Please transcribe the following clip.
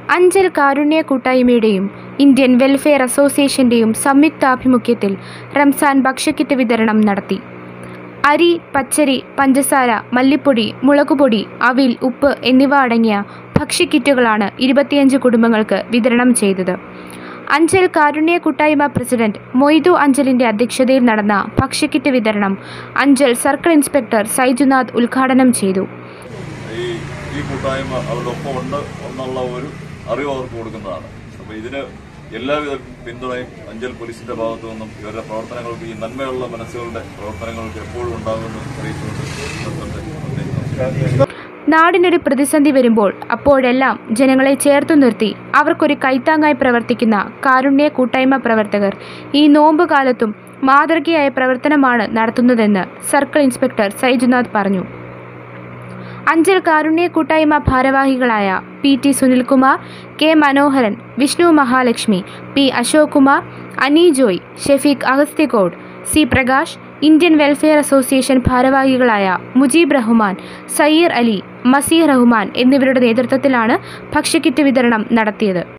അഞ്ചൽ കാരുണ്യ കൂട്ടായ്മയുടെയും Indian welfare അസോസിയേഷന്റെയും സംയുക്താഭിമുഖ്യത്തിൽ റംസാൻ ഭക്ഷ്യക്കിറ്റ് വിതരണം നടത്തി അരി പച്ചരി പഞ്ചസാര മല്ലിപ്പൊടി മുളകുപൊടി അവിൽ ഉപ്പ് എന്നിവ അടങ്ങിയ ഭക്ഷ്യക്കിറ്റുകളാണ് ഇരുപത്തിയഞ്ച് കുടുംബങ്ങൾക്ക് വിതരണം ചെയ്തത് അഞ്ചൽ കാരുണ്യ കൂട്ടായ്മ പ്രസിഡന്റ് മൊയ്തു അഞ്ചലിന്റെ അധ്യക്ഷതയിൽ നടന്ന ഭക്ഷ്യക്കിറ്റ് വിതരണം അഞ്ചൽ സർക്കിൾ ഇൻസ്പെക്ടർ സൈജുനാഥ് ഉദ്ഘാടനം ചെയ്തു ഈ ഈ കൂട്ടായ്മ അവരുടെ ഒപ്പം ഉണ്ട് എന്നുള്ള ഒരു അറിവ് അവർക്ക് കൊടുക്കുന്നതാണ് അപ്പോൾ ഇതിന് എല്ലാവിധ പിന്തുണയും അഞ്ചൽ പോലീസിന്റെ ഭാഗത്തു നിന്നും ഇവരുടെ പ്രവർത്തനങ്ങൾക്ക് ഈ നന്മയുള്ള മനസ്സുകളുടെ പ്രവർത്തനങ്ങൾക്ക് എപ്പോഴും ഉണ്ടാകുമെന്ന് അറിയിച്ചുകൊണ്ട് നിർത്തട്ടെ. നന്ദി. നമസ്കാരം. നാടിനൊരു പ്രതിസന്ധി വരുമ്പോൾ അപ്പോഴെല്ലാം ജനങ്ങളെ ചേർത്തു നിർത്തി അവർക്കൊരു കൈത്താങ്ങായി പ്രവർത്തിക്കുന്ന കാരുണ്യ കൂട്ടായ്മ പ്രവർത്തകർ ഈ നോമ്പ് കാലത്തും മാതൃകയായ പ്രവർത്തനമാണ് നടത്തുന്നതെന്ന് സർക്കിൾ ഇൻസ്പെക്ടർ സൈജുനാഥ് പറഞ്ഞു അഞ്ചൽ കാരുണ്യ കൂട്ടായ്മ ഭാരവാഹികളായ P T Sunilkumar K Manoharan Vishnu Mahalakshmi P Ashok Kumar Ani Joy Shefeeq Agasthyakode C Prakash Indian welfare association ഭാരവാഹികളായ മുജീബ് റഹ്മാൻ സയ്യർ അലി മസീർ റഹ്മാൻ എന്നിവരുടെ നേതൃത്വത്തിലാണ് ഭക്ഷ്യക്കിറ്റ് വിതരണം നടത്തിയത്